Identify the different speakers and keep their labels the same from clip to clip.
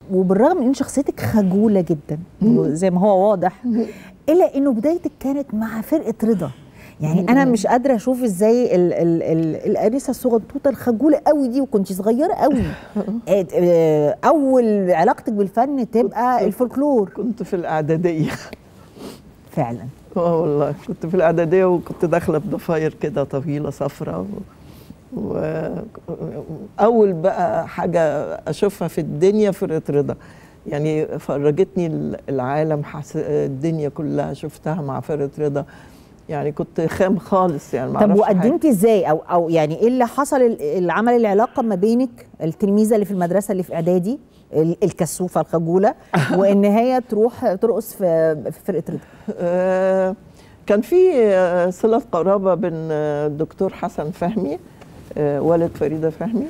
Speaker 1: وبالرغم من ان شخصيتك خجوله جدا زي ما هو واضح الا انه بدايتك كانت مع فرقه رضا يعني انا مش قادره اشوف ازاي ال ال ال الانسه الصغنطوطه الخجوله قوي دي وكنت صغيره قوي آه، آه، اول علاقتك بالفن تبقى الفولكلور
Speaker 2: كنت في الاعداديه
Speaker 1: فعلا
Speaker 2: اه والله كنت في الاعداديه وكنت داخله بضفاير كده طويله صفراء و... واول بقى حاجه اشوفها في الدنيا فرقه رضا يعني فرجتني العالم حس... الدنيا كلها شفتها مع فرقه رضا يعني كنت خام خالص يعني ما
Speaker 1: طب
Speaker 2: أعرفش حاجة.
Speaker 1: وقدمتي ازاي او او يعني ايه اللي حصل ال- اللي عمل العلاقه ما بينك التلميذه اللي في المدرسه اللي في اعدادي ال- الكسوفه الخجوله وان هي تروح ترقص في في فرقه رضا
Speaker 2: آه، كان في آه، صلة قرابة بين آه، الدكتور حسن فهمي آه، والد فريدة فهمي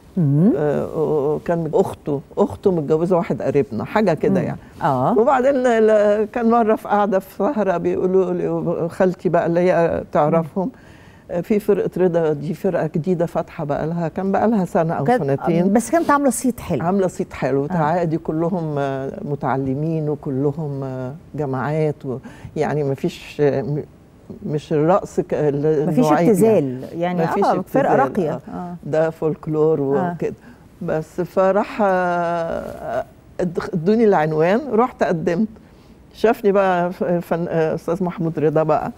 Speaker 2: آه، وكان أخته أخته متجوزة واحد قريبنا حاجة كده يعني
Speaker 1: اه
Speaker 2: وبعدين ال- كان مرة في قاعدة في سهرة بيقولوا لي خالتي بقى اللي هي تعرفهم آه، في فرقة رضا دي فرقة جديدة فاتحة بقى لها كان بقى لها سنة أو
Speaker 1: كانت-
Speaker 2: سنتين
Speaker 1: بس كانت عامله صيت حلو
Speaker 2: عامله صيت حلو تعادي كلهم آه، متعلمين وكلهم آه، جماعات و يعني ما فيش مش الرقص ك- ال-
Speaker 1: مفيش
Speaker 2: النوعية
Speaker 1: ابتذال يعني
Speaker 2: مفيش
Speaker 1: اه فرقه
Speaker 2: ابتذال،
Speaker 1: راقيه
Speaker 2: آه.
Speaker 1: اه
Speaker 2: ده فولكلور
Speaker 1: آه.
Speaker 2: وكده بس فراح آه، اد- ادوني العنوان رحت قدمت شافني بقى ف- فن آه، استاذ محمود رضا بقى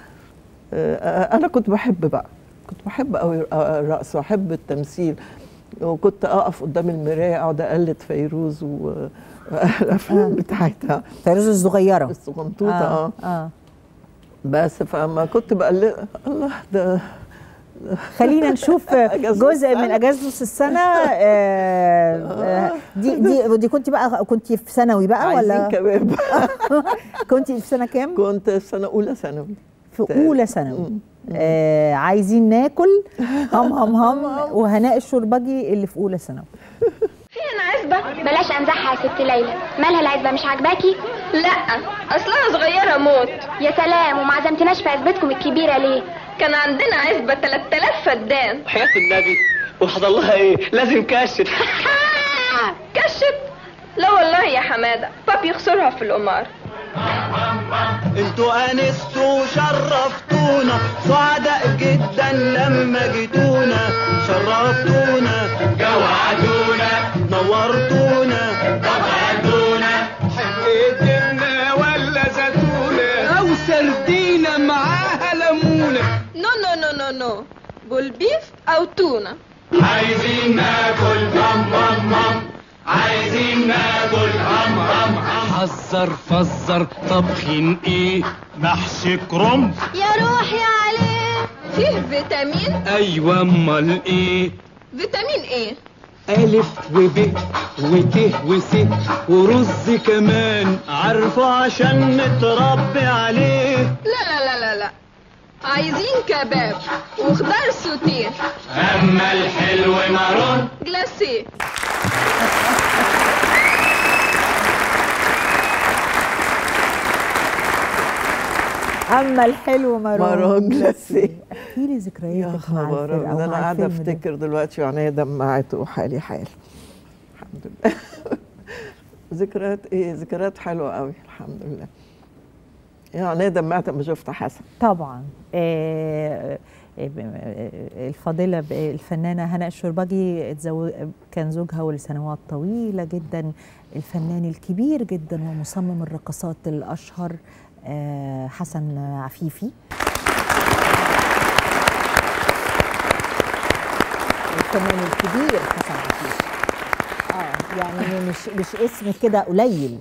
Speaker 2: آه، انا كنت بحب بقى كنت بحب قوي الرقص واحب التمثيل وكنت اقف قدام المرايه اقعد اقلد فيروز والافلام بتاعتها
Speaker 1: فيروز الصغيره
Speaker 2: الصغنطوطه اه
Speaker 1: اه
Speaker 2: بس فما كنت بقلد الله ده
Speaker 1: خلينا نشوف
Speaker 2: أجازة
Speaker 1: جزء
Speaker 2: السنة.
Speaker 1: من اجازه نص السنه آه، آه، دي دي دي كنت بقى كنت في ثانوي بقى
Speaker 2: عايزين
Speaker 1: ولا
Speaker 2: كباب
Speaker 1: كنت في سنه كام؟
Speaker 2: كنت في سنه اولى ثانوي
Speaker 1: في اولى ثانوي آه عايزين ناكل هم هم هم وهناء الشربجي اللي في اولى ثانوي
Speaker 3: فين عزبة؟ بلاش امزحها يا ست ليلى مالها العزبة مش عاجباكي؟ لا اصلها صغيرة موت يا سلام وما عزمتناش في عزبتكم الكبيرة ليه؟ كان عندنا عزبة 3000 فدان
Speaker 4: حياة النبي وحصل لها ايه لازم كاشف
Speaker 3: كشت لا والله يا حمادة بابي يخسرها في القمار
Speaker 4: انتوا انستوا وشرفتونا سعداء جدا لما جيتونا شرفتونا جوعتونا نورتونا طبعتونا حكيتنا ولا زيتونة او سردينة معاها ليمونة
Speaker 3: نو نو نو نو نو بول بيف او تونة
Speaker 4: عايزين ناكل مم مم مم عايزين ناكل هم هم هم حذر فزر طبخين ايه محشي كرنب
Speaker 3: يا روحي عليه فيه فيتامين
Speaker 4: ايوه امال ايه
Speaker 3: فيتامين ايه؟
Speaker 4: ألف وب وت وس ورز كمان عارفه عشان متربي عليه
Speaker 3: لا لا لا لا لا عايزين كباب وخضار سوتيه
Speaker 4: أما الحلو مارون
Speaker 3: جلاسيه
Speaker 1: اما الحلو مارون
Speaker 2: مارون جلاسيه.
Speaker 1: احكي لي
Speaker 2: يا
Speaker 1: ذكرياتك مع
Speaker 2: خبر
Speaker 1: الفرقه
Speaker 2: أبيض، انا
Speaker 1: ومع
Speaker 2: قاعده
Speaker 1: الفيلم ده.
Speaker 2: افتكر دلوقتي وعينيا دمعت وحالي حال الحمد لله ذكريات ايه ذكريات حلوه قوي الحمد لله يعني عينيا دمعت لما شفت حسن
Speaker 1: طبعا آه، آه، آه، الفاضله ب- الفنانه هناء الشربجي اتزو- كان زوجها لسنوات طويله جدا الفنان الكبير جدا ومصمم الرقصات الاشهر آه، حسن عفيفي الفنان الكبير حسن عفيفي اه يعني مش مش اسم كده قليل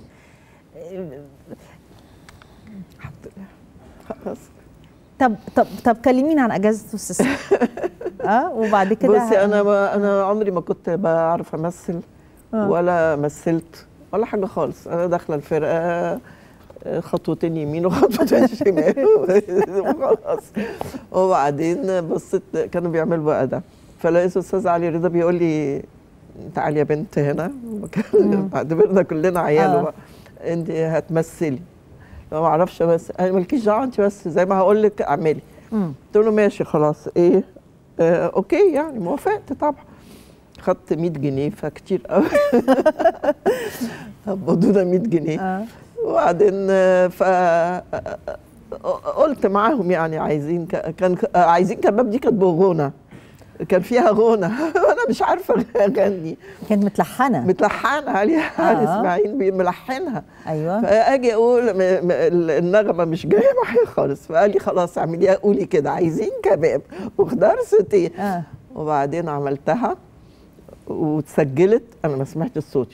Speaker 2: الحمد لله خلاص
Speaker 1: طب طب طب كلمينا عن اجازه نص السنه اه وبعد كده
Speaker 2: بصي انا ما انا عمري ما كنت بعرف امثل
Speaker 1: آه.
Speaker 2: ولا مثلت ولا حاجه خالص انا داخله الفرقه آه، خطوتين يمين وخطوتين شمال وخلاص وبعدين بصيت كانوا بيعملوا بقى ده فلقيت استاذ علي رضا بيقول لي تعالي يا بنت هنا وكان- اعتبرنا كلنا عياله
Speaker 1: آه.
Speaker 2: بقى انت هتمثلي ما اعرفش بس انا مالكيش دعوه انت بس زي ما هقول لك اعملي
Speaker 1: مم.
Speaker 2: قلت له ماشي خلاص ايه آه اوكي يعني موافقت طبعا خدت 100 جنيه فكتير قوي قبضونا 100 جنيه
Speaker 1: اه
Speaker 2: وبعدين آه، ف آه، قلت معاهم يعني عايزين ك... كان ك- آه، عايزين كباب دي كانت بغنى كان فيها غنى وانا مش عارفه اغني
Speaker 1: كانت متلحنه
Speaker 2: متلحنه عليها علي
Speaker 1: آه.
Speaker 2: اسماعيل بي- ملحنها
Speaker 1: ايوه
Speaker 2: فاجي اقول م- م- النغمه مش جايه معايا خالص فقال لي خلاص اعمليها قولي كده عايزين كباب وخضار سوتيه
Speaker 1: اه
Speaker 2: وبعدين عملتها واتسجلت انا ما سمعتش صوتي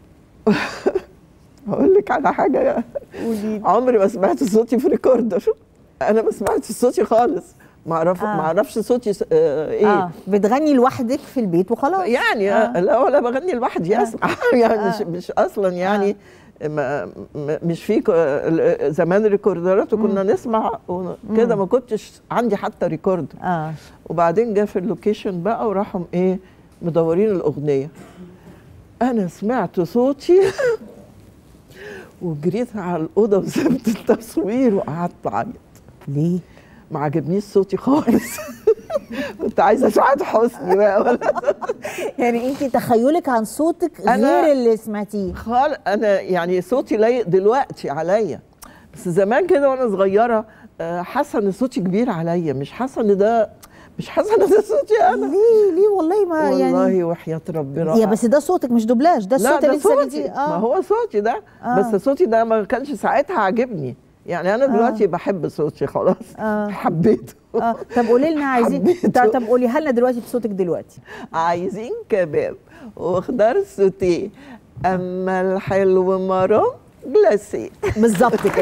Speaker 2: هقول لك على حاجه
Speaker 1: قولي
Speaker 2: عمري ما سمعت صوتي في ريكوردر انا ما سمعتش صوتي خالص ما اعرف
Speaker 1: آه.
Speaker 2: ما اعرفش صوتي س- آه ايه
Speaker 1: اه بتغني لوحدك في البيت وخلاص
Speaker 2: يعني
Speaker 1: آه.
Speaker 2: آه. لا ولا بغني لوحدي
Speaker 1: آه.
Speaker 2: اسمع يعني
Speaker 1: آه.
Speaker 2: مش مش اصلا يعني ما ما- مش في ك- ال- زمان ريكوردرات وكنا نسمع كده ما كنتش عندي حتى ريكورد
Speaker 1: اه
Speaker 2: وبعدين جه في اللوكيشن بقى وراحوا ايه مدورين الاغنيه انا سمعت صوتي وجريت على الاوضه وسبت التصوير وقعدت اعيط
Speaker 1: ليه
Speaker 2: ما عجبنيش صوتي خالص كنت عايزه سعاد حسني بقى ولا
Speaker 1: يعني انت تخيلك عن صوتك
Speaker 2: أنا-
Speaker 1: غير اللي سمعتيه
Speaker 2: خال انا يعني صوتي لايق دلوقتي عليا بس زمان كده وانا صغيره آه، حاسه ان صوتي كبير عليا مش حاسه ان ده مش حاسه ان ده صوتي انا
Speaker 1: ليه ليه والله ما
Speaker 2: والله
Speaker 1: يعني
Speaker 2: وحياه ربنا
Speaker 1: يا بس ده صوتك مش دوبلاج ده
Speaker 2: لا
Speaker 1: الصوت اللي
Speaker 2: ده
Speaker 1: انت
Speaker 2: صوتي
Speaker 1: سجلتيه
Speaker 2: ما هو صوتي ده
Speaker 1: آه.
Speaker 2: بس صوتي ده ما كانش ساعتها عاجبني يعني انا دلوقتي بحب صوتي خلاص
Speaker 1: آه.
Speaker 2: حبيته
Speaker 1: اه طب قولي لنا عايزين
Speaker 2: حبيته.
Speaker 1: طب طب قوليها لنا دلوقتي بصوتك دلوقتي
Speaker 2: عايزين كباب وخضار سوتيه اما الحلو مرام جلاسيه
Speaker 1: بالظبط كده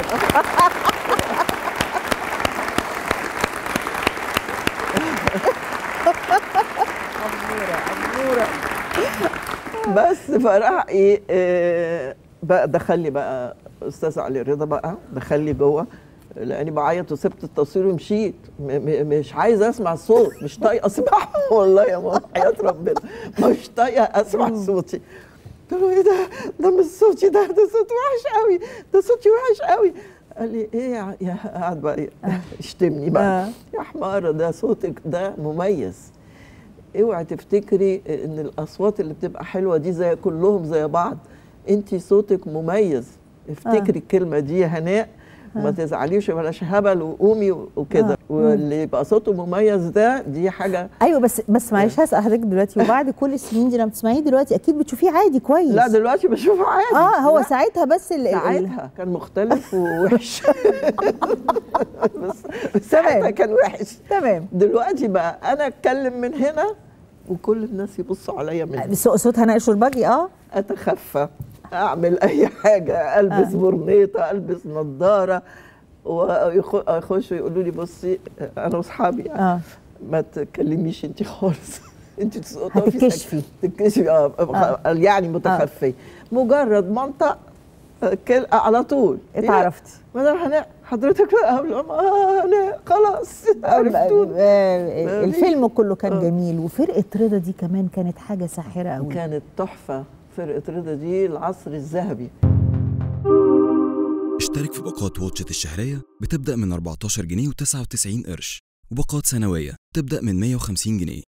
Speaker 2: بس فراح ايه آه، بقى دخل لي بقى استاذ علي رضا بقى دخل لي جوه لاني بعيط وسبت التصوير ومشيت م- م- مش عايزه اسمع الصوت مش طايقه اسمعه والله يا ماما حياه ربنا مش طايقه اسمع صوتي قلت له ايه ده ده مش صوتي ده ده صوت وحش قوي ده صوتي وحش قوي قال لي ايه يا يا قعد بقى يشتمني
Speaker 1: آه.
Speaker 2: بقى يا حماره ده صوتك ده مميز اوعي تفتكري ان الاصوات اللي بتبقى حلوه دي زي كلهم زي بعض انت صوتك مميز افتكري الكلمه دي يا هناء وما تزعليش بلاش هبل وقومي وكده واللي يبقى صوته مميز ده دي حاجه
Speaker 1: ايوه بس بس معلش هسال حضرتك دلوقتي وبعد كل السنين دي لما بتسمعيه دلوقتي اكيد بتشوفيه عادي كويس
Speaker 2: لا دلوقتي بشوفه عادي
Speaker 1: اه هو
Speaker 2: لا،
Speaker 1: ساعتها بس ال- ال- ال-
Speaker 2: ساعتها كان مختلف ووحش بس بس ساعتها كان وحش
Speaker 1: تمام
Speaker 2: دلوقتي بقى انا اتكلم من هنا وكل الناس يبصوا عليا من هنا.
Speaker 1: بس صوت هناء الشربجي اه
Speaker 2: اتخفى اعمل اي حاجه البس
Speaker 1: آه.
Speaker 2: برنيطه البس نظاره ويخشوا يقولوا لي بصي انا واصحابي
Speaker 1: اه
Speaker 2: ما تكلميش انت خالص انت تقفي
Speaker 1: هتتكشفي.
Speaker 2: ساكتة. تتكشفي اه,
Speaker 1: آه.
Speaker 2: يعني متخفيه مجرد منطق آه، كل على طول
Speaker 1: اتعرفتي
Speaker 2: مدام هناء حضرتك بقى قبل ما اه هناء خلاص عرفتوني
Speaker 1: آه، الفيلم كله كان
Speaker 2: آه.
Speaker 1: جميل وفرقه رضا دي كمان كانت حاجه ساحره قوي
Speaker 2: كانت تحفه فرقه رضا دي العصر الذهبي
Speaker 5: اشترك في باقات واتشت الشهرية بتبدأ من 14 جنيه و99 قرش وباقات سنوية تبدأ من 150 جنيه